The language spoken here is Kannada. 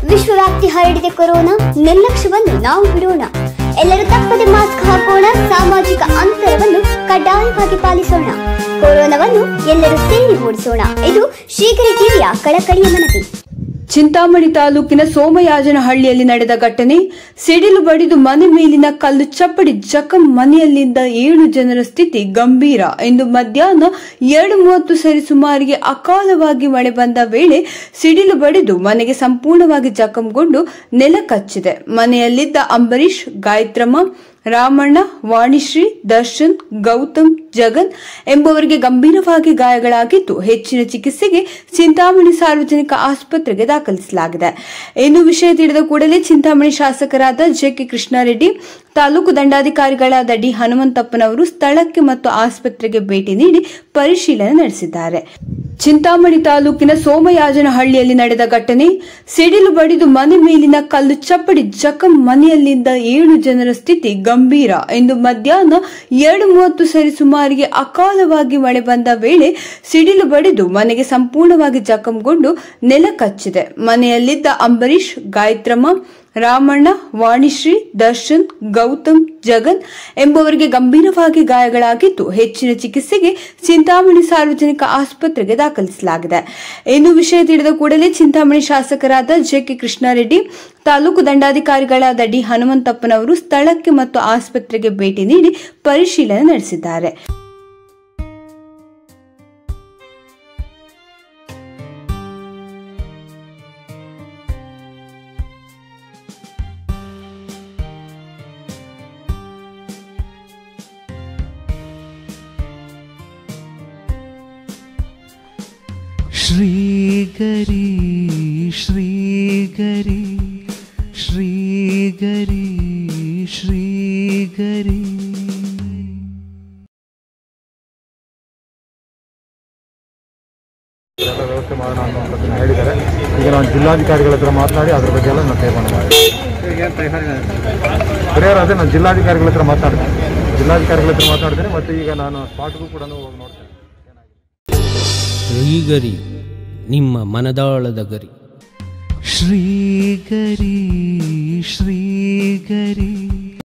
ವಿಶ್ವವ್ಯಾಪ್ತಿ ಹರಡಿದೆ ಕೊರೋನಾ ನಿರ್ಲಕ್ಷ್ಯವನ್ನು ನಾವು ಬಿಡೋಣ ಎಲ್ಲರೂ ತಪ್ಪದೆ ಮಾಸ್ಕ್ ಹಾಕೋಣ ಸಾಮಾಜಿಕ ಅಂತರವನ್ನು ಕಡ್ಡಾಯವಾಗಿ ಪಾಲಿಸೋಣ ಕೊರೋನಾವನ್ನು ಎಲ್ಲರೂ ಸೇರಿ ಓಡಿಸೋಣ ಇದು ಶೀಘ್ರ ಟಿವಿಯ ಕಳಕಳಿಯ ಮನವಿ ಚಿಂತಾಮಣಿ ತಾಲೂಕಿನ ಸೋಮಯಾಜನಹಳ್ಳಿಯಲ್ಲಿ ನಡೆದ ಘಟನೆ ಸಿಡಿಲು ಬಡಿದು ಮನೆ ಮೇಲಿನ ಕಲ್ಲು ಚಪ್ಪಡಿ ಜಖಂ ಮನೆಯಲ್ಲಿದ್ದ ಏಳು ಜನರ ಸ್ಥಿತಿ ಗಂಭೀರ ಎಂದು ಮಧ್ಯಾಹ್ನ ಎರಡು ಮೂವತ್ತು ಸರಿಸುಮಾರಿಗೆ ಅಕಾಲವಾಗಿ ಮಳೆ ಬಂದ ವೇಳೆ ಸಿಡಿಲು ಬಡಿದು ಮನೆಗೆ ಸಂಪೂರ್ಣವಾಗಿ ಜಖಂಗೊಂಡು ನೆಲ ಕಚ್ಚಿದೆ ಮನೆಯಲ್ಲಿದ್ದ ಅಂಬರೀಶ್ ಗಾಯತ್ರಮ್ಮ ರಾಮಣ್ಣ ವಾಣಿಶ್ರೀ ದರ್ಶನ್ ಗೌತಮ್ ಜಗನ್ ಎಂಬುವರಿಗೆ ಗಂಭೀರವಾಗಿ ಗಾಯಗಳಾಗಿದ್ದು ಹೆಚ್ಚಿನ ಚಿಕಿತ್ಸೆಗೆ ಚಿಂತಾಮಣಿ ಸಾರ್ವಜನಿಕ ಆಸ್ಪತ್ರೆಗೆ ದಾಖಲಿಸಲಾಗಿದೆ ಇನ್ನು ವಿಷಯ ತಿಳಿದ ಕೂಡಲೇ ಚಿಂತಾಮಣಿ ಶಾಸಕರಾದ ಜೆಕೆ ಕೃಷ್ಣಾರೆಡ್ಡಿ ತಾಲೂಕು ದಂಡಾಧಿಕಾರಿಗಳಾದ ಡಿ ಹನುಮಂತಪ್ಪನವರು ಸ್ಥಳಕ್ಕೆ ಮತ್ತು ಆಸ್ಪತ್ರೆಗೆ ಭೇಟಿ ನೀಡಿ ಪರಿಶೀಲನೆ ನಡೆಸಿದ್ದಾರೆ ಚಿಂತಾಮಣಿ ತಾಲೂಕಿನ ಸೋಮಯಾಜನಹಳ್ಳಿಯಲ್ಲಿ ನಡೆದ ಘಟನೆ ಸಿಡಿಲು ಬಡಿದು ಮನೆ ಮೇಲಿನ ಕಲ್ಲು ಚಪ್ಪಡಿ ಜಖಂ ಮನೆಯಲ್ಲಿದ್ದ ಏಳು ಜನರ ಸ್ಥಿತಿ ಗಂಭೀರ ಎಂದು ಮಧ್ಯಾಹ್ನ ಎರಡು ಮೂವತ್ತು ಸರಿಸುಮಾರಿಗೆ ಅಕಾಲವಾಗಿ ಮಳೆ ಬಂದ ವೇಳೆ ಸಿಡಿಲು ಬಡಿದು ಮನೆಗೆ ಸಂಪೂರ್ಣವಾಗಿ ಜಖಂಗೊಂಡು ನೆಲ ಕಚ್ಚಿದೆ ಮನೆಯಲ್ಲಿದ್ದ ಅಂಬರೀಶ್ ಗಾಯತ್ರಮ್ಮ ರಾಮಣ್ಣ ವಾಣಿಶ್ರೀ ದರ್ಶನ್ ಗೌತಮ್ ಜಗನ್ ಎಂಬುವರಿಗೆ ಗಂಭೀರವಾಗಿ ಗಾಯಗಳಾಗಿದ್ದು ಹೆಚ್ಚಿನ ಚಿಕಿತ್ಸೆಗೆ ಚಿಂತಾಮಣಿ ಸಾರ್ವಜನಿಕ ಆಸ್ಪತ್ರೆಗೆ ದಾಖಲಿಸಲಾಗಿದೆ ಇನ್ನು ವಿಷಯ ತಿಳಿದ ಕೂಡಲೇ ಚಿಂತಾಮಣಿ ಶಾಸಕರಾದ ಜೆಕೆ ಕೃಷ್ಣಾರೆಡ್ಡಿ ತಾಲೂಕು ದಂಡಾಧಿಕಾರಿಗಳಾದ ಡಿ ಹನುಮಂತಪ್ಪನವರು ಸ್ಥಳಕ್ಕೆ ಮತ್ತು ಆಸ್ಪತ್ರೆಗೆ ಭೇಟಿ ನೀಡಿ ಪರಿಶೀಲನೆ ನಡೆಸಿದ್ದಾರೆ श्रीगरी श्रीगरी श्रीगरी श्रीगरी ಎಲ್ಲ ವ್ಯವಸ್ಥೆ ಮಾಡೋಣ ಅನ್ನುವಂಥದ್ದನ್ನು ಹೇಳಿದ್ದಾರೆ ಈಗ ನಾನು ಜಿಲ್ಲಾಧಿಕಾರಿಗಳ ಹತ್ರ ಮಾತನಾಡಿ ಅದ್ರ ಬಗ್ಗೆ ಎಲ್ಲ ನಾನು ತೀರ್ಮಾನ ಮಾಡಿದ್ದೀನಿ ಪರಿಹಾರ ಅದೇ ನಾನು ಜಿಲ್ಲಾಧಿಕಾರಿಗಳ ಹತ್ರ ಮಾತಾಡ್ತೀನಿ ಜಿಲ್ಲಾಧಿಕಾರಿಗಳ ಹತ್ರ ಮಾತಾಡ್ತೀನಿ ಮತ್ತು ಈಗ ನಾನು ಸ್ಪಾಟ್ಗೂ ಕೂಡ ಹೋಗಿ ನೋಡ್ತೇನೆ ಶ್ರೀಗರಿ ನಿಮ್ಮ ಮನದಾಳದ ಗರಿ श्रीगरी श्रीगरी